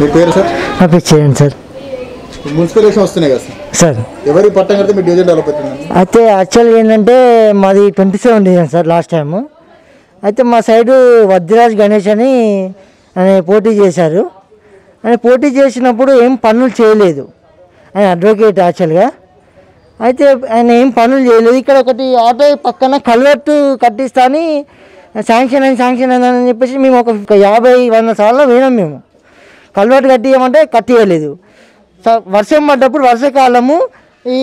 మీ పేరు సార్ పంపించేయండి sir municipal election వస్తున్నాయి కదా సార్ సార్ ఎవరి పట్టం కడితే మీ డివిజన్ డెవలప్ అవుతుంది అయితే యాక్చువల్గా ఏంటంటే మాది twenty seven division sir last time అయితే మా సైడు వద్దిరాజ్ గణేష్ అని ఆయన పోటీ చేశారు ఆయన పోటీ చేసినప్పుడు ఏం పనులు చేయలేదు ఆయన అడ్వకేట్ యాక్చువల్గా అయితే ఆయన ఏం పనులు చేయలేదు ఇక్కడ ఒకటి ఆటో పక్కన కల్వర్టు కట్టిస్తా అని శాంక్షన్ అయింది శాంక్షన్ అయిందని చెప్పేసి మేము ఒక ఒక యాభై వంద సార్లు వినాం మేము కల్వర్టు కట్టియమంటే కట్టియలేదు స- వర్షం పడ్డప్పుడు వర్షాకాలము ఈ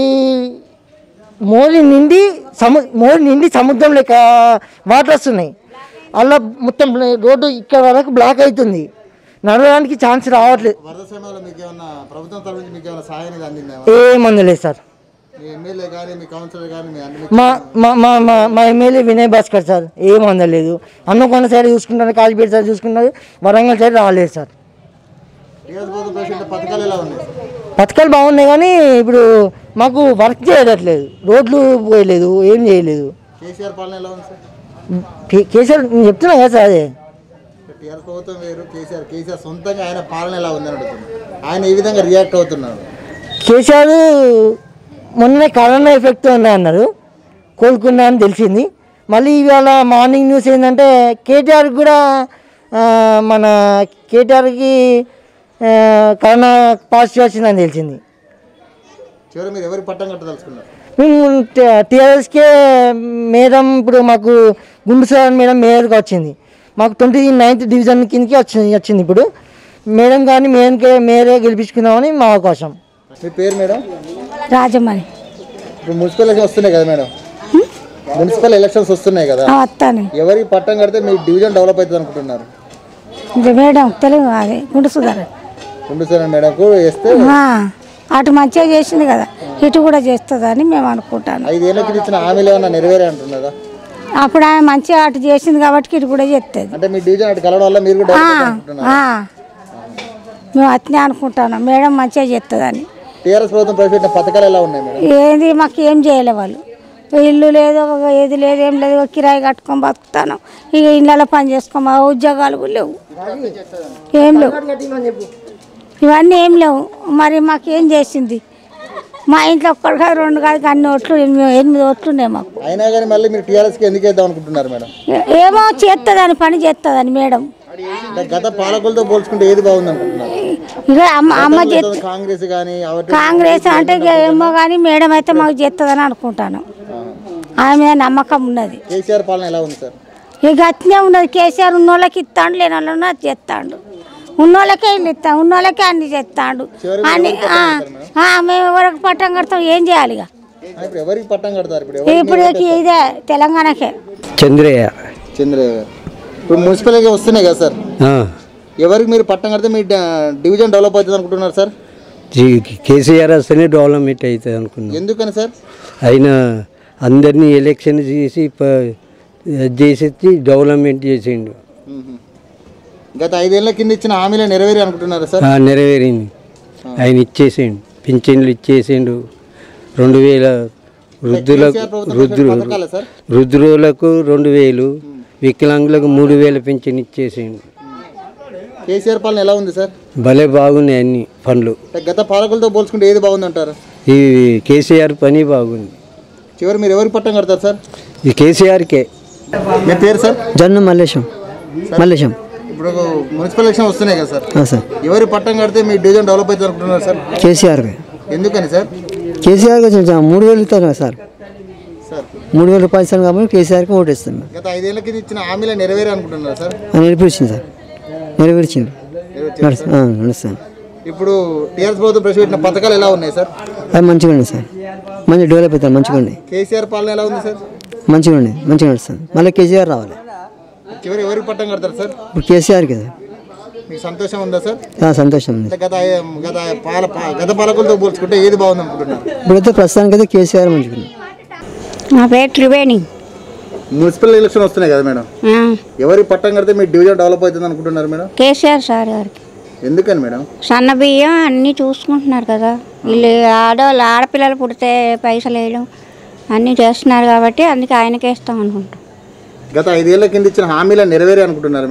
మోలి నిండి సము మోలి నిండి సముద్రం లెక్క వాటర్ వస్తున్నాయి అలా మొత్తం రోడ్డు ఇక్కడ వరకు బ్లాక్ అవుతుంది నడవడానికి ఛాన్స్ రావట్లేదు వరద సమయంలో మీకు ఏమన్నా ప్రభుత్వం తరఫు నుంచి మీకు ఏమైనా సహాయం అనేది అందిందా ఏం అందలేదు సార్ మీ ఎమ్మెల్యే కానీ మీ కౌన్సిలర్ కానీ మీ అన్ని మా మా మా మా మా ఎమ్మెల్యే వినయ్ భాస్కర్ సార్ ఏం అందలేదు అన్నకొండ సైడ్ చూసుకుంటారు కాజీపేట సైడ్ చూసుకుంటారు వరంగల్ సైడ్ రాలేదు సార్ టీఆర్ఎస్ ప్రభుత్వం ప్రవేశపెట్టిన పథకాలు ఎలా ఉన్నాయి సార్ పథకాలు బాగున్నాయి కానీ ఇప్పుడు మాకు వర్క్ చేయట్లేదు రోడ్లు పోయలేదు ఏం చేయలేదు కేసీఆర్ పాలన ఎలా ఉంది సార్ కే- కేసీఆర్ నేను చెప్తున్నా కదా సార్ అదే టీఆర్ఎస్ ప్రభుత్వం వేరు కేసీఆర్ కేసీఆర్ సొంతంగా ఆయన పాలన ఎలా ఉందని అడుగుతున్నారు ఆయన ఏ విధంగా రియాక్ట్ అవుతున్నారు కేసీఆర్ మొన్న కరోనా ఎఫెక్ట్ ఉంది అన్నారు కోలుకున్నా అని తెలిసింది మళ్ళీ ఇవాళ మార్నింగ్ న్యూస్ ఏంటంటే కేటీఆర్ కూడా ఆ, మన కేటీఆర్కి ఆ, కరోనా పాజిటివ్ వచ్చిందని తెలిసింది చివరి మీరు ఎవరి పట్టం కట్టదలుచుకున్నారు మేము టీఆర్ఎస్కే మేడం ఇప్పుడు మాకు గుండు సార్ మేడం మేయర్గా వచ్చింది మాకు ట్వంటీ నైన్త్ డివిజన్ కిందకి వచ్చింది వచ్చింది ఇప్పుడు మేడం కానీ మేయర్కే మేయరే గెలిపించుకుందామని మా అవకాశం మీ పేరు మేడం రాజమణి ఇప్పుడు మున్సిపల్ ఎలక్షన్ వస్తున్నాయి కదా మేడం మున్సిపల్ ఎలక్షన్స్ వస్తున్నాయి కదా వస్తాను ఎవరికి పట్టం కడితే మీ డివిజన్ డెవలప్ అవుతుంది అనుకుంటున్నారు మేడం తెలుగు అది గుండు సుధార్ ఉండుసారి మేడంకు వేస్తే అటు మంచిగా చేసింది కదా ఇటు కూడా చేస్తుందని మేము అనుకుంటాను ఐదేళ్ళకి ఇచ్చిన హామీలు ఏమన్నా నెరవేరే అంటున్నారా అప్పుడు ఆమె మంచిగా అటు చేసింది కాబట్టి ఇటు కూడా చేస్తుంది అంటే మీ డివిజన్ అటు కలవడం వల్ల మీరు కూడా డెవలప్ అనుకుంటున్నారు మేము అట్నే అనుకుంటాను మేడం మంచిగా చేస్తుందని టీఆర్ఎస్ ప్రభుత్వం ప్రవేశపెట్టిన పథకాలు ఎలా ఉన్నాయి మేడం ఏది మాకు ఏం చేయలే వాళ్ళు ఇల్లు లేదు ఒక ఏది లేదు ఏం లేదు ఒక కిరాయి కట్టుకొని బతుకుతాను ఇక ఇళ్ళలో పని చేసుకో మా ఉద్యోగాలు కూడా లేవు ఏం లేవు ఇవన్నీ ఏం లేవు మరి మాకేం చేసింది మా ఇంట్లో ఒక్కడు కాదు రెండు కాదు అన్ని ఓట్లు ఎనిమిది ఎనిమిది ఓట్లు ఉన్నాయి మాకు అయినా కానీ మళ్ళీ మీరు టీఆర్ఎస్కి ఎందుకు వేద్దాం అనుకుంటున్నారు మేడం ఏ- ఏమో చేస్తుందని పని చేస్తుందని మేడం అంటే గత పాలకులతో పోల్చుకుంటే ఏది బాగుంది అనుకుంటున్నారు ఇక అమ్మ అమ్మ చే కాంగ్రెస్ కానీ అవటి కాంగ్రెస్ అంటే ఇక ఏమో కానీ మేడం అయితే మాకు చేస్తుందని అనుకుంటాను ఆమె మీద నమ్మకం ఉన్నది కేసీఆర్ పాలన ఎలా ఉంది సార్ ఇక అట్నే ఉన్నది కేసీఆర్ ఉన్నోళ్ళకి ఇస్తాడు లేని వాళ్ళు అది చేస్తాడు ఉన్నోళ్ళకే ఇల్లు ఇస్తాం ఉన్నోళ్ళకే అన్ని చేస్తాడు అన్ని ఆ, ఆ, మేము ఎవరికి పట్టం కడతాం ఏం చేయాలి ఇక ఆ, ఇప్పుడు ఎవరికి పట్టం కడతారు ఇప్పుడు ఎవరు ఇప్పుడు ఇక ఇదే తెలంగాణకే చంద్రయ్య చంద్రయ్య గారు ఇప్పుడు మున్సిపల్ ఎలక్షన్ వస్తున్నాయి కదా సార్ ఆ, ఎవరికి మీరు పట్టం కడితే మీ డ- డివిజన్ డెవలప్ అవుతుంది అనుకుంటున్నారు సార్ జీ- కేసీఆర్ వస్తేనే డెవలప్మెంట్ అవుతుంది అనుకున్నాం ఎందుకని సార్ ఆయన అందరినీ ఎలక్షన్ చేసి ప- చేసి డెవలప్మెంట్ చేసిండు మ్మ్. గత ఐదేళ్ల కింద ఇచ్చిన హామీలు నెరవేరి అనుకుంటున్నారా సార్ ఆ, నెరవేరింది ఆయన ఇచ్చేసిండు పింఛన్లు ఇచ్చేసిండు రెండు వేల వృద్ధులకు కేసీఆర్ ప్రభుత్వం వృద్ధు పథకాలా సార్ వృద్ధులకు రెండు వేలు వికలాంగులకు మూడు వేల పింఛన్ ఇచ్చేసిండు కేసీఆర్ పాలన ఎలా ఉంది సార్ భలే బాగున్నాయి అన్ని పనులు అంటే గత పాలకులతో పోల్చుకుంటే ఏది బాగుంది అంటారు ఈ కేసీఆర్ పని బాగుంది చివరి మీరు ఎవరికి పట్టం కడతారు సార్ ఈ కేసీఆర్కే మీ పేరు సార్ జన్ను మల్లేశం మల్లేశం ఇప్పుడు మున్సిపల్ ఎలక్షన్ వస్తున్నాయి కదా సార్ సార్ ఎవరి పట్టం కడితే మీ డివిజన్ డెవలప్ అవుతుంది అనుకుంటున్నారు సార్ కేసీఆర్ ఎందుకని సార్ కేసీఆర్ మూడు వేలు ఇస్తాను సార్ సార్ మూడు వేల రూపాయలు ఇస్తాను కాబట్టి కేసీఆర్కి ఓటు ఇస్తాను గత ఐదేళ్ల కింద ఇచ్చిన హామీలు నెరవేరి అనుకుంటున్నారు సార్ నెరవేర్చింది సార్ నెరవేర్చింది నడుస్తాను ఇప్పుడు టీఆర్ఎస్ ప్రభుత్వం ప్రవేశపెట్టిన పథకాలు ఎలా ఉన్నాయి సార్ అది మంచిగా ఉంది సార్ మంచి డెవలప్ అవుతాను మంచిగా ఉంది కేసీఆర్ పాలన ఎలా ఉంది సార్ మంచిగా ఉంది మంచిగా నడుస్తాను మళ్ళీ కేసీఆర్ రావాలి చివరి ఎవరికి పట్టం కడతారు సార్ ఇప్పుడు కేసీఆర్కి సార్ మీకు సంతోషం ఉందా సార్ ఆ, సంతోషం ఉంది అంటే గత గత పాల పా- గత పాలకులతో పోల్చుకుంటే ఏది బాగుంది అనుకుంటున్నారు ఇప్పుడైతే ప్రస్తుతానికి అయితే కేసీఆర్ మంచిగా ఉంది నా పేరు త్రివేణి మున్సిపల్ ఎలక్షన్ వస్తున్నాయి కదా మేడం ఎవరి పట్టం కడితే మీ డివిజన్ డెవలప్ అవుతుంది అనుకుంటున్నారు మేడం కేసీఆర్ సార్ గారికి ఎందుకని మేడం సన్న బియ్యం అన్నీ చూసుకుంటున్నారు కదా వీళ్ళు ఆడవాళ్ళు ఆడపిల్లలు పుడితే పైసలు వేయడం అన్నీ చేస్తున్నారు కాబట్టి అందుకే ఆయనకే ఇస్తాం అనుకుంటాం గత ఐదేళ్ల కింద ఇచ్చిన హామీలు నెరవేరే అనుకుంటున్నారు మేడం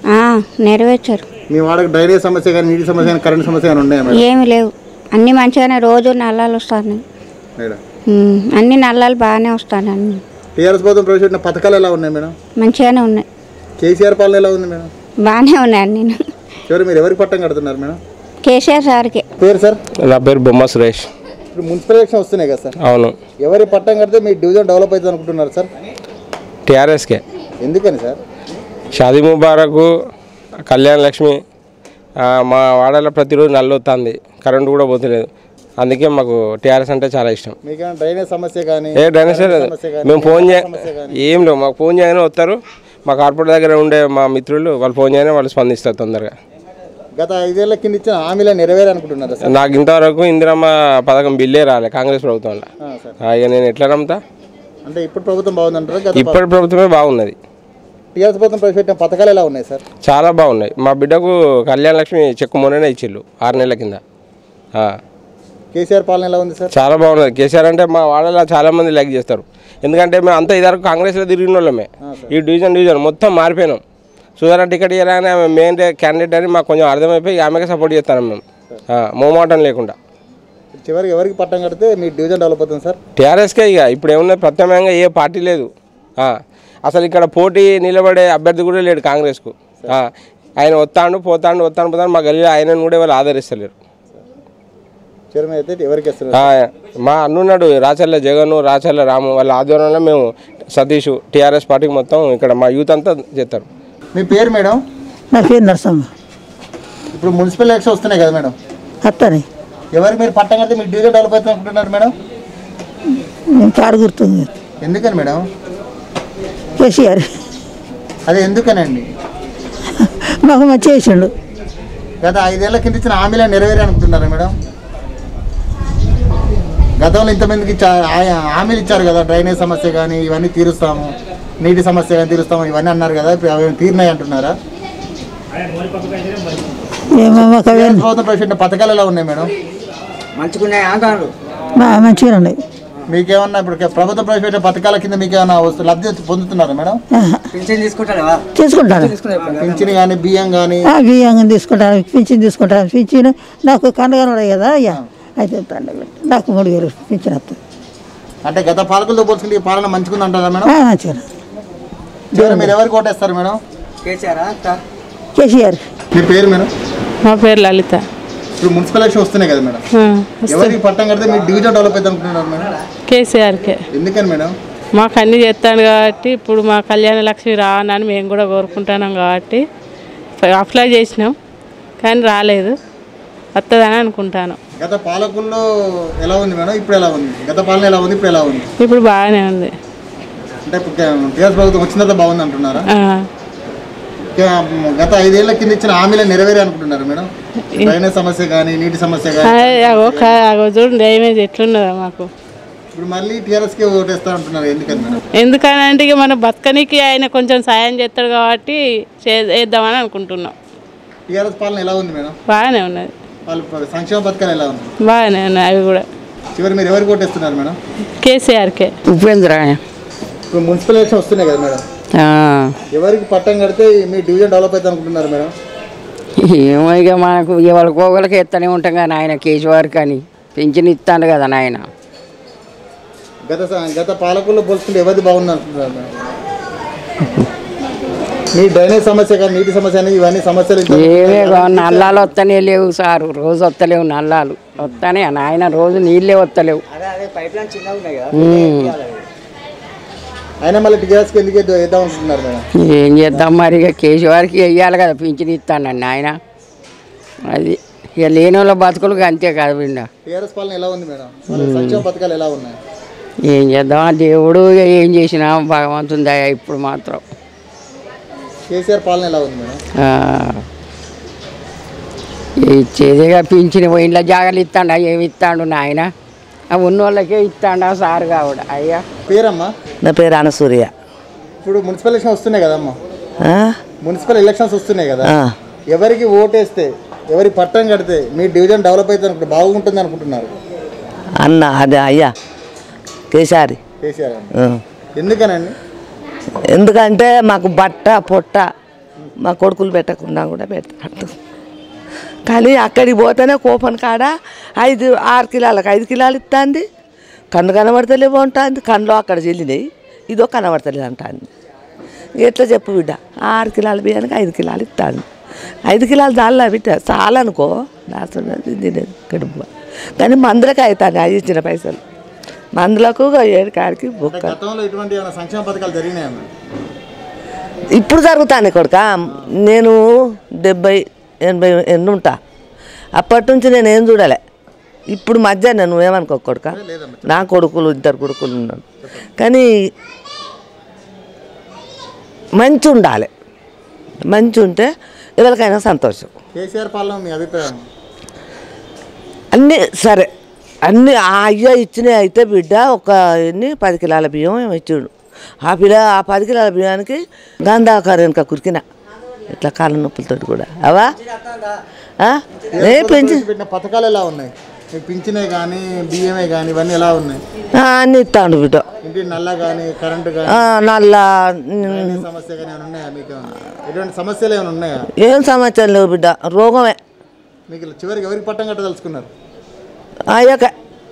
ఆ, నెరవేర్చారు మీ వాడకు డ్రైనేజ్ సమస్య కానీ నీటి సమస్య కానీ కరెంట్ సమస్య కానీ ఉన్నాయా మేడం ఏమి లేవు అన్ని మంచిగానే రోజు నల్లాలు వస్తాయి మేడం ఉమ్, అన్ని నల్లాలు బాగానే వస్తాయి అన్ని టీఆర్ఎస్ ప్రభుత్వం ప్రవేశపెట్టిన పథకాలు ఎలా ఉన్నాయి మేడం మంచిగానే ఉన్నాయి కేసీఆర్ పాలన ఎలా ఉంది మేడం బాగానే ఉన్నాయి అన్ని చివరి మీరు ఎవరికి పట్టం కడుతున్నారు మేడం కేసీఆర్ సార్కి పేరు సార్ నా పేరు బొమ్మ సురేష్ ఇప్పుడు మున్సిపల్ ఎలక్షన్ వస్తున్నాయి కదా సార్ అవును ఎవరి పట్టం కడితే మీ డివిజన్ డెవలప్ అవుతుంది అనుకుంటున్నారు సార్ టీఆర్ఎస్కే ఎందుకని సార్ షాదీ ముబారకు కళ్యాణ లక్ష్మి ఆ, మా వాడలో ప్రతిరోజు నల్లు వస్తుంది కరెంటు కూడా పోతలేదు అందుకే మాకు టీఆర్ఎస్ అంటే చాలా ఇష్టం మీకేమైనా డ్రైనేజ్ సమస్య కానీ ఏ డ్రైనేజ్ లేదు సమస్య కానీ, మేము ఫోన్ చే సమస్య కానీ. ఏం లేవు మాకు ఫోన్ చేయగానే వస్తారు మా కార్పొరేట్ దగ్గర ఉండే మా మిత్రులు వాళ్ళు ఫోన్ చేయగానే వాళ్ళు స్పందిస్తారు తొందరగా గత ఐదేళ్ల కింద ఇచ్చిన హామీలో నెరవేరు అనుకుంటున్నారా సార్ నాకు ఇంతవరకు ఇందిరమ్మ పథకం బిల్లే రాలే కాంగ్రెస్ ప్రభుత్వంలో ఆ, సార్ ఆ, ఇక నేను ఎట్లా నమ్ముతా అంటే ఇప్పుడు ప్రభుత్వం బాగుందంటారా గత ఇప్పటి ప్రభుత్వమే బాగున్నది టీఆర్ఎస్ ప్రభుత్వం ప్రవేశపెట్టిన పథకాలు ఎలా ఉన్నాయి సార్ చాలా బాగున్నాయి మా బిడ్డకు కళ్యాణ లక్ష్మి చెక్కు మొన్ననే ఇచ్చిళ్ళు ఆరు నెలల కింద ఆ. కేసీఆర్ పాలన ఎలా ఉంది సార్ చాలా బాగున్నది కేసీఆర్ అంటే మా వాళ్ళలో చాలా మంది లైక్ చేస్తారు ఎందుకంటే మేము అంతా ఇదివరకు కాంగ్రెస్లో తిరిగిన వాళ్ళమే ఈ డివిజన్ డివిజన్ మొత్తం మారిపోయినాం సుధారణ టికెట్ ఇవ్వగానే ఆమె మెయిన్ క్యాండిడేట్ అని మాకు కొంచెం అర్థమైపోయి ఆమెకే సపోర్ట్ చేస్తాను మేము ఆ, మోమాటం లేకుండా చివరికి ఎవరికి పట్టం కడితే మీ డివిజన్ డెవలప్ అవుతుంది సార్ టీఆర్ఎస్కే ఇక ఇప్పుడు ఏమున్నది ప్రత్యామ్నాయంగా ఏ పార్టీ లేదు ఆ, అసలు ఇక్కడ పోటీ నిలబడే అభ్యర్థి కూడా లేడు కాంగ్రెస్కు ఆ, ఆయన వస్తాడు పోతాడు వస్తాడు పోతాడు మా గల్లీలో ఆయనను కూడా వాళ్ళు ఆదరిస్తలేరు చైర్మన్ అయితే ఎవరికి ఇస్తున్నారు ఆ, మా అన్నున్నాడు రాచల్ల జగన్ రాచల్ల రాము వాళ్ళ ఆధ్వర్యంలో మేము సతీష్ టీఆర్ఎస్ పార్టీకి మొత్తం ఇక్కడ మా యూత్ అంతా చేస్తారు మీ పేరు మేడం నా పేరు నరసమ్మ ఇప్పుడు మున్సిపల్ ఎలక్షన్ వస్తున్నాయి కదా మేడం అత్తని ఎవరికి మీరు పట్టం కడితే మీ డివిజన్ డెవలప్ అవుతుంది అనుకుంటున్నారు మేడం నేను కారు గుర్తుంది ఎందుకని మేడం కేసీఆర్ అదే ఎందుకనండి మాకు మంచి చేసిండు గత ఐదేళ్ల కింద ఇచ్చిన హామీలో నెరవేరే అనుకుంటున్నారా మేడం గతంలో ఇంతమందికి ఇచ్చా- ఆ- హామీలు ఇచ్చారు కదా డ్రైనేజ్ సమస్య కానీ ఇవన్నీ తీరుస్తాము నీటి సమస్య కానీ తీరుస్తాము ఇవన్నీ అన్నారు కదా ఇప్పుడు అవి తీరినాయి అంటున్నారా ఏమో మాకు అవే టీఆర్ఎస్ ప్రభుత్వం ప్రవేశపెట్టిన పథకాలు ఎలా ఉన్నాయి మేడం మా- మంచిగా ఉన్నాయి మీకేమన్నా ఇప్పుడు ప్రభుత్వం ప్రవేశపెట్టిన పథకాల కింద మీకు ఏమైనా వస్తు- లబ్ధి పొందుతున్నారా మేడం తీసుకుంటాను పింఛన్ కానీ బియ్యం కానీ ఆ, బియ్యం తీసుకుంటాను పింఛన్ తీసుకుంటాను పింఛన్ నాకు కండగా ఉన్నాయి కదా అయ్యా అయితే పండుగ నాకు మూడు వేలు పింఛన్ వస్తుంది అంటే గత పాలకులతో పోల్చుకుంటే ఈ పాలన మంచిగా అంటారా మేడం ఆ, మంచిగా చివరి మీరు ఎవరికి ఓటేస్తారు మేడం కేసీఆర్ మీ పేరు మేడం మా పేరు లలిత ఇప్పుడు మున్సిపల్ ఎలక్షన్ వస్తున్నాయి కదా మేడం ఆ, ఎవరికి పట్టం కడితే మీ డివిజన్ డెవలప్ అవుతుంది అనుకుంటున్నారు మేడం కేసీఆర్కే ఎందుకని మేడం మాకు అన్ని చేస్తాడు కాబట్టి ఇప్పుడు మా కళ్యాణ లక్ష్మి రావాలని మేము కూడా కోరుకుంటున్నాం కాబట్టి అప్లై చేసినాం కానీ రాలేదు వస్తుందని అనుకుంటాను గత పాలకుల్లో ఎలా ఉంది మేడం ఇప్పుడు ఎలా ఉంది గత పాలన ఎలా ఉంది ఇప్పుడు ఎలా ఉంది ఇప్పుడు బాగానే ఉంది అంటే ఇప్పుడు టీఆర్ఎస్ ప్రభుత్వం వచ్చిన తర్వాత బాగుంది అంటున్నారా ఆ, ఇంకా గత ఐదేళ్ల కింద ఇచ్చిన హామీలు నెరవేరే అనుకుంటున్నారు మేడం డ్రైనేజ్ సమస్య కానీ నీటి సమస్య కానీ అదే అగో క- అగో చూడండి డ్యామేజ్ ఎట్లున్నదో మాకు ఇప్పుడు మళ్ళీ టీఆర్ఎస్కి ఓటేస్తా అంటున్నారు ఎందుకని మేడం ఎందుకనంటే ఇక మన బతకనికి ఆయన కొంచెం సాయం చేస్తాడు కాబట్టి చే- చేద్దామని అనుకుంటున్నాం టీఆర్ఎస్ పాలన ఎలా ఉంది మేడం బాగానే ఉన్నది వాళ్ళ సంక్షేమ పథకాలు ఎలా ఉంది బాగానే ఉన్నాయి అవి కూడా చివరి మీరు ఎవరికి ఓటేస్తున్నారు మేడం కేసీఆర్కే ఉపేంద్ర ఇప్పుడు మున్సిపల్ ఎలక్షన్ వస్తున్నాయి కదా మేడం ఆ, ఎవరికి పట్టం కడితే మీ డివిజన్ డెవలప్ అవుతుంది అనుకుంటున్నారు మేడం ఏమో ఇక మనకు ఇవాళ కోగలకి ఎత్తనే ఉంటాం కానీ ఆయన కేసీఆర్ కానీ పెంచిన ఇస్తాడు కదా నాయన గత స- గత పాలకుల్లో పోల్చుకుంటే ఎవరిది బాగుంది అనుకుంటున్నారు మేడం మీ డ్రైనేజ్ సమస్య కానీ నీటి సమస్య అనేది ఇవన్నీ సమస్యలు ఇంత- ఏమే గా- నల్లాలు వస్తనే లేవు సారు రోజు వస్తలేవు నల్లాలు వస్తానే నాయన రోజు నీళ్ళే వస్తలేవు ఉమ్. అయినా మళ్ళీ టీఆర్ఎస్కి ఎందుకు వేద్దాం వేద్దాం అనుకుంటున్నారు మేడం ఏం చేద్దాం మరి ఇక కేసీఆర్కి వెయ్యాలి కదా పింఛన్ ఇస్తానండి ఆయన అది ఇక లేని వాళ్ళ బతుకులు అంతే కదా బిండ టీఆర్ఎస్ పాలన ఎలా ఉంది మేడం వాళ్ళ సంక్షేమ పథకాలు ఎలా ఉన్నాయి ఏం చేద్దాం ఆ దేవుడు ఇక ఏం చేసినా భగవంతుని దయ ఇప్పుడు మాత్రం కేసీఆర్ పాలన ఎలా ఉంది మేడం ఆ. ఇచ్చేదిగా పింఛన్ ఇంట్లో జాగాలు ఇస్తాడా ఏమి ఇస్తాడు నాయన ఆ ఉన్న వాళ్ళకే ఇస్తాడా సార్ కావడ అయ్యా పేరమ్మా నా పేరు అనసూర్య ఇప్పుడు మున్సిపల్ ఎలక్షన్ వస్తున్నాయి కదమ్మా ఆ? మున్సిపల్ ఎలక్షన్స్ వస్తున్నాయి కదా ఆ. ఎవరికి ఓటేస్తే ఎవరి పట్టం కడితే మీ డివిజన్ డెవలప్ అవుతుంది అనుకుంటే బాగుంటుంది అనుకుంటున్నారు అన్న అదే అయ్యా కేసీఆర్ కేసీఆర్ అని ఆ. ఎందుకనండి ఎందుకంటే మాకు బట్ట పొట్ట మా కొడుకులు పెట్టకుండా కూడా పెడతాడు కానీ అక్కడికి పోతేనే కోపం కాడ ఐదు ఆరు కిలోలకు ఐదు కిలోలు ఇస్తుంది కన్ను కనబడతలేవు ఉంటుంది కన్నులో అక్కడ చెల్లినాయి ఇదో కనబడతలేదు అంటుంది ఎట్లా చెప్పు బిడ్డ ఆరు కిలోల బియ్యానికి ఐదు కిలోలు ఇస్తాను ఐదు కిలోలు దానిలో బిడ్డ చాలా అనుకో నాస్తున్నది తినేది కడుపు కానీ మందులకు అవుతాను అవి ఇచ్చిన పైసలు మందులకు ఏడు కాడికి బుక్క గతంలో ఇటువంటి ఏమైనా సంక్షేమ పథకాలు జరిగినాయమ్మా ఇప్పుడు జరుగుతాను కొడుక నేను డెబ్బై ఎనభై ఎన్ని ఉంటా అప్పటి నుంచి నేను ఏం చూడలే ఇప్పుడు మధ్య నేను ఏమనుకో కొడుక నా కొడుకులు ఇద్దరు కొడుకులు ఉన్నాను కానీ మంచి ఉండాలి మంచి ఉంటే ఎవరికైనా సంతోషం కేసీఆర్ పాలన మీ అభిప్రాయం అన్నీ సరే అన్నీ ఆ అయ్య ఇచ్చినవి అయితే బిడ్డ ఒక ఎన్ని పది కిలోల బియ్యం ఏమో ఇచ్చిండు ఆ పిల్ల ఆ పది కిలోల బియ్యానికి గంధాకారు వెనక కురికిన ఇట్లా కాళ్ళ నొప్పులతో కూడా అవా ఆ? ఏ పెంచి పెట్టిన పథకాలు ఎలా ఉన్నాయి మీకు పింఛనే కానీ బియ్యమే కానీ ఇవన్నీ ఎలా ఉన్నాయి ఆ, అన్నీ ఇస్తాడు బిడ్డ ఇంటి నల్ల కానీ కరెంటు కానీ ఆ, నల్ల డ్రైనేజ్ సమస్య కానీ ఏమైనా ఉన్నాయా మీకు ఏమైనా? ఎటువంటి సమస్యలు ఏమైనా ఉన్నాయా ఏం సమాచారం లేవు బిడ్డ రోగమే మీకు చివరికి ఎవరికి పట్టం కట్ట తెలుసుకున్నారు అయ్యాక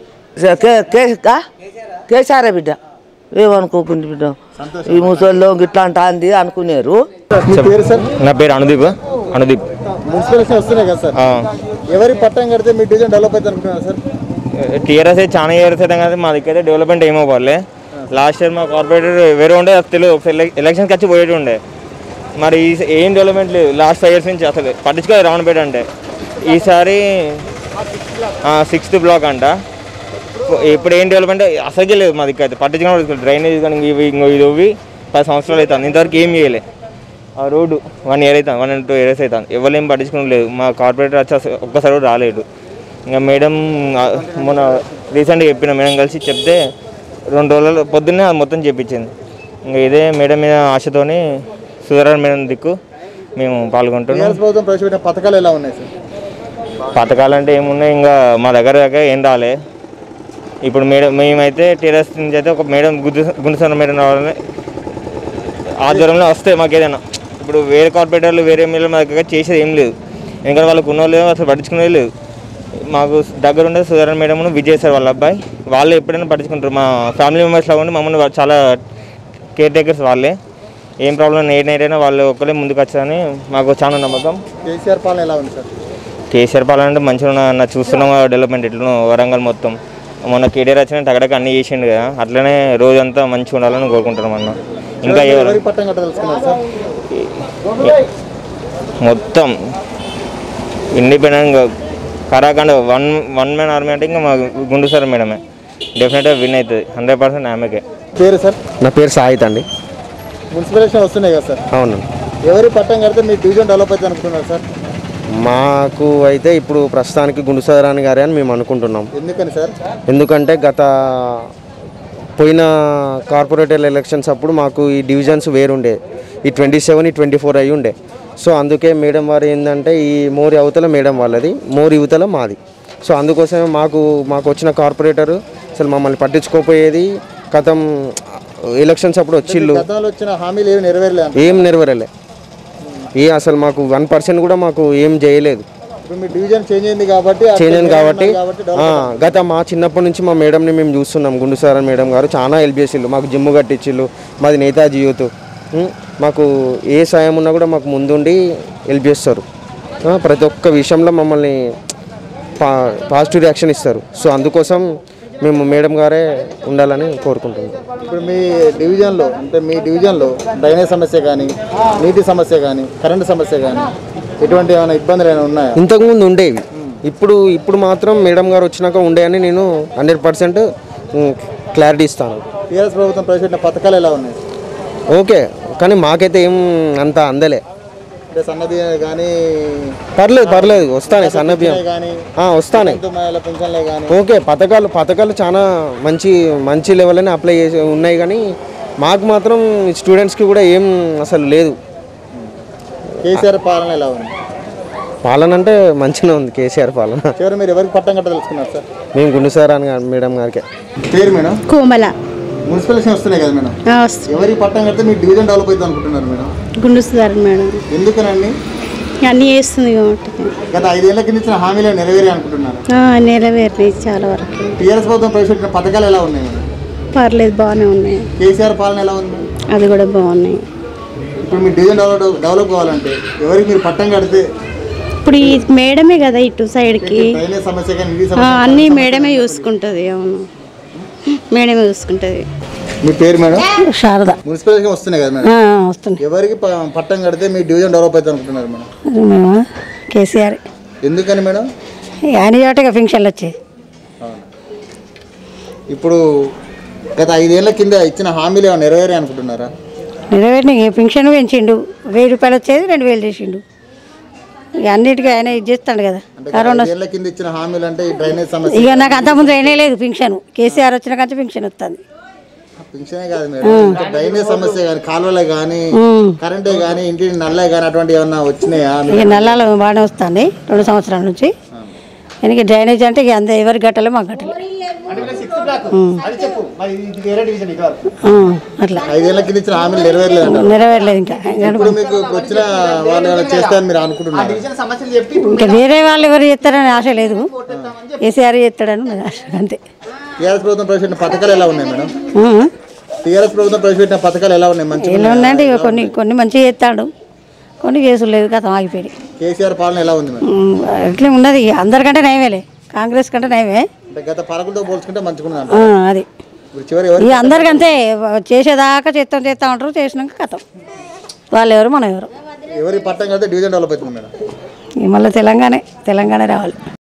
కేసారే బిడ్డ ఏమనుకోకుండా బిడ్డ ఈ ముసల్లో గిట్లా అంటాంది అనుకునేరు మీ పేరు సార్ నా పేరు అనుదీప్ అనుదీప్ మున్సిపల్ వస్తున్నాయి కదా సార్ ఎవరి పట్టం కడితే మీ డివిజన్ డెవలప్ అవుతుంది అనుకుంటున్నారు సార్ టీఆర్ఎస్ అయితే చాలా ఇయర్స్ అయితే కానీ మా దగ్గర డెవలప్మెంట్ ఏమో పోలే లాస్ట్ ఇయర్ మా కార్పొరేటర్ వేరే ఉండే అది తెలియదు ఒకసారి ఎలక్షన్కి వచ్చి పోయేటి ఉండే మరి ఈ ఏం డెవలప్మెంట్ లేదు లాస్ట్ ఫైవ్ ఇయర్స్ నుంచి అసలు పట్టించుకోలేదు రావణపేట అంటే ఈసారి సిక్స్త్ బ్లాక్ అంట ఇప్పుడు ఏం డెవలప్మెంట్ అసలుకే లేదు మా దగ్గర అయితే పట్టించుకోవడం డ్రైనేజ్ కానీ ఇవి ఇంకో ఇది ఇవి పది సంవత్సరాలు అవుతుంది ఇంతవరకు ఏం చేయలే ఆ రోడ్డు వన్ ఇయర్ అవుతుంది వన్ అండ్ టూ ఇయర్స్ అవుతుంది ఎవరు ఏం పట్టించుకోవడం లేదు మా కార్పొరేటర్ వచ్చి అసలు ఒక్కసారి కూడా రాలేడు ఇంకా మేడం ఆ, మొన్న రీసెంట్గా చెప్పిన మేడం కలిసి చెప్తే రెండు రోజులు పొద్దున్నే అది మొత్తం చెప్పించింది ఇంకా ఇదే మేడం మీద ఆశతోని సుధారణ మేడం దిక్కు మేము పాల్గొంటున్నాం టీఆర్ఎస్ ప్రభుత్వం ప్రవేశపెట్టిన పథకాలు ఎలా ఉన్నాయి సార్ పథకాలు అంటే ఏమున్నాయి ఇంకా మా దగ్గర దాకా ఏం రాలే ఇప్పుడు మేడం మేమైతే టీఆర్ఎస్ నుంచి అయితే ఒక మేడం గుండు గుండుసన్న మేడం రావాలని ఆధ్వర్యంలో వస్తే మాకు ఏదైనా ఇప్పుడు వేరే కార్పొరేటర్లు వేరే ఎమ్మెల్యేలు మా దగ్గర చేసేది ఏం లేదు ఎందుకంటే వాళ్ళకు ఉన్న వాళ్ళు అసలు పట్టించుకునేది లేదు మాకు దగ్గర ఉండే సుధారణ మేడం విజయ్ సార్ వాళ్ళ అబ్బాయి వాళ్ళు ఎప్పుడైనా పట్టించుకుంటారు మా ఫ్యామిలీ మెంబర్స్ లాగా ఉండి మమ్మల్ని వాళ్ళు చాలా కేర్ టేకర్స్ వాళ్ళే ఏం ప్రాబ్లం ఏ నైట్ అయినా వాళ్ళు ఒక్కరే ముందుకు వచ్చారని మాకు చాలా నమ్మకం కేసీఆర్ పాలన ఎలా ఉంది సార్ కేసీఆర్ పాలన అంటే మంచిగా ఉన్న అన్న చూస్తున్నాం డెవలప్మెంట్ ఎట్లా వరంగల్ మొత్తం మొన్న కేటీఆర్ వచ్చిన తగడక అన్ని చేసిండు కదా అట్లనే రోజంతా మంచిగా ఉండాలని కోరుకుంటున్నాం అన్న ఇంకా ఎవరు ఎవరికి పట్టం కట్ట తెలుసుకున్నారు సార్ మొత్తం ఇండిపెండెంట్గా కరాఖండ్ వన్ వన్ మ్యాన్ ఆర్మీ అంటే ఇంకా మా గుండు సార్ మేడమే డెఫినెట్గా విన్ అవుతుంది హండ్రెడ్ పర్సెంట్ ఆమెకే పేరు సార్ నా పేరు సాయిత్ అండి మున్సిపల్ ఎలక్షన్ వస్తున్నాయి కదా సార్ అవును ఎవరి పట్టం కడితే మీ డివిజన్ డెవలప్ అవుతుంది అనుకుంటున్నారు సార్ మాకు అయితే ఇప్పుడు ప్రస్తుతానికి గుండు సదరాని గారే అని మేము అనుకుంటున్నాం ఎందుకని సార్ ఎందుకంటే గత పోయిన కార్పొరేటర్ ఎలక్షన్స్ అప్పుడు మాకు ఈ డివిజన్స్ వేరుండే ఈ ట్వంటీ సెవెన్ ఈ ట్వంటీ ఫోర్ అయి ఉండే సో అందుకే మేడం వారు ఏంటంటే ఈ మోరి అవతల మేడం వాళ్ళది మోరి యువతల మాది సో అందుకోసమే మాకు మాకు వచ్చిన కార్పొరేటర్ అసలు మమ్మల్ని పట్టించుకోపోయేది గతం ఎలక్షన్స్ అప్పుడు వచ్చిళ్ళు గతంలో వచ్చిన హామీలు ఏమి నెరవేరలేదు ఏం నెరవేరలే ఏ అసలు మాకు వన్ పర్సెంట్ కూడా మాకు ఏం చేయలేదు ఇప్పుడు మీ డివిజన్ చేంజ్ అయింది కాబట్టి అక్కడ చేంజ్ అయింది మేడం కాబట్టి ఉన్నారు కాబట్టి ఆ, డెవలప్ గత మా చిన్నప్పటి నుంచి మా మేడంని మేము చూస్తున్నాం గుండు సార్ మేడం గారు చాలా హెల్ప్ చేసిళ్ళు మాకు జిమ్ కట్టించిళ్ళు మాది నేతాజీ యూత్ ఉం, మాకు ఏ సాయం ఉన్నా కూడా మాకు ముందుండి హెల్ప్ చేస్తారు ఆ, ప్రతి ఒక్క విషయంలో మమ్మల్ని పా పాజిటివ్ రియాక్షన్ ఇస్తారు సో అందుకోసం మేము మేడం గారే ఉండాలని కోరుకుంటున్నాం ఇప్పుడు మీ డివిజన్లో అంటే మీ డివిజన్లో డ్రైనేజ్ సమస్య కానీ నీటి సమస్య కానీ కరెంటు సమస్య కానీ ఎటువంటి ఏమైనా ఇబ్బందులు ఏమైనా ఉన్నాయా ఇంతకుముందు ఉండేవి ఇప్పుడు ఇప్పుడు మాత్రం మేడం గారు వచ్చినాక ఉండేయని నేను హండ్రెడ్ పర్సెంట్ క్లారిటీ ఇస్తాను టీఆర్ఎస్ ప్రభుత్వం ప్రవేశపెట్టిన పథకాలు ఎలా ఉన్నాయి ఓకే కానీ మాకైతే ఏం అంత అందలే అంటే సన్నబియ్యం కానీ పర్లేదు పర్లేదు వస్తానే సన్న బియ్యం కానీ ఆ, వస్తానే మహిళల పెన్షన్లే కానీ ఓకే పథకాలు పథకాలు చాలా మంచి మంచి లెవెల్లోనే అప్లై చేసి ఉన్నాయి కానీ మాకు మాత్రం స్టూడెంట్స్కి కూడా ఏం అసలు లేదు కేసీఆర్ పాలన ఎలా ఉంది పాలన అంటే మంచిగా ఉంది కేసీఆర్ పాలన చివరి మీరు ఎవరికి పట్టం కట్ట తెలుసుకున్నారు సార్ మేము గుండు సార్ అని మేడం గారికి పేరు మేడం కోమల మున్సిపల్ ఎలక్షన్ వస్తున్నాయి కదా మేడం ఎవరికి పట్టం కడితే మీ డివిజన్ డెవలప్ అవుతుంది అనుకుంటున్నారు మేడం గుండుస్తారు మేడం ఎందుకనండి అన్నీ చేస్తుంది కాబట్టి గత ఐదేళ్ల కింద ఇచ్చిన హామీలు నెరవేరే అనుకుంటున్నారు ఆ, నెరవేరినాయి చాలా వరకు టీఆర్ఎస్ ప్రభుత్వం ప్రవేశపెట్టిన పథకాలు ఎలా ఉన్నాయి మేడం పర్లేదు బాగానే ఉన్నాయి కేసీఆర్ పాలన ఎలా ఉంది అది కూడా బాగున్నాయి ఇప్పుడు మీ డివిజన్ డెవలప్ డెవలప్ కావాలంటే ఎవరికి మీరు పట్టం కడితే ఇప్పుడు ఈ మేడమే కదా ఇటు సైడ్కి డ్రైనేజ్ సమస్య కానీ నిధి ఆ, సమస్య అన్నీ మేడమే చూసుకుంటుంది అవును మేడమే చూసుకుంటుంది మీ పేరు మేడం శారద మున్సిపాలిటీ వస్తున్నాయి కదా మేడం వస్తుంది ఎవరికి ప- పట్టం కడితే మీ డివిజన్ డెవలప్ అవుతుంది అనుకుంటున్నారు మేడం మేము కేసీఆర్ ఎందుకని మేడం ఆయన చోటగా ఫంక్షన్లు వచ్చేది ఇప్పుడు గత ఐదేళ్ల కింద ఇచ్చిన హామీలు ఏమైనా నెరవేరే అనుకుంటున్నారా నెరవేరిన పెన్షన్ పెంచిండు వెయ్యి రూపాయలు వచ్చేది రెండు వేలు చేసిండు ఇక అన్నిటికీ ఆయన ఇది చేస్తాడు కదా అంటే కరోనా ఐదేళ్ల కింద ఇచ్చిన హామీలు అంటే ఈ డ్రైనేజ్ సమస్య ఇక నాకు అంతకుముందు అయినా లేదు పింఛను కేసీఆర్ వచ్చిన కంటే పింఛన్ వస్తుంది పింఛనే కాదు మేడం ఇంకా డ్రైనేజ్ సమస్య కానీ కాలువలే కానీ కరెంటే కానీ ఇంటి నల్లే కానీ అటువంటి ఏమన్నా వచ్చినాయా ఇక నల్లాలు బాగానే వస్తుంది రెండు సంవత్సరాల నుంచి వెనక డ్రైనేజ్ అంటే ఇక అంత ఎవరి గట్టలే మా గట్టలే ఆ, అట్లా ఐదేళ్ల కింద ఇచ్చిన హామీలు నెరవేరలేదు నెరవేరలేదు ఇంకా ఇప్పుడు మీకు ఇప్పుడు వచ్చిన వాళ్ళు ఏమైనా చేస్తారని మీరు అనుకుంటున్నారు ఇంకా వేరే వాళ్ళు ఎవరు చేస్తారని ఆశ లేదు కేసీఆర్ చేస్తాడని ఉన్నది ఆశ అంతే టీఆర్ఎస్ ప్రభుత్వం ప్రవేశపెట్టిన పథకాలు ఎలా ఉన్నాయి మేడం ఉం. టీఆర్ఎస్ ప్రభుత్వం ప్రవేశపెట్టిన పథకాలు ఎలా ఉన్నాయి మంచి ఎలా ఉందంటే ఇక కొన్ని కొన్ని మంచిగా చేస్తాడు కొన్ని కేసులు లేదు కథ ఆగిపోయి కేసీఆర్ పాలన ఎలా ఉంది మేడం ఇట్లా ఉన్నది అందరికంటే నయమేలే కాంగ్రెస్ కంటే నయమే అంటే గత పరకులతో పోల్చుకుంటే మంచిగా ఉంది ఆ, అంటారు. అది ఇప్పుడు చివరి ఎవరు ఇక అందరికంతే చేసేదాకా చేస్తాం చేస్తా ఉంటారు చేసినాక కథం వాళ్ళు ఎవరు మనం ఎవరు ఎవరి పట్టం కలితే డివిజన్ డెవలప్ అవుతుంది మేడం ఇక మళ్ళీ తెలంగాణ తెలంగాణ రావాలి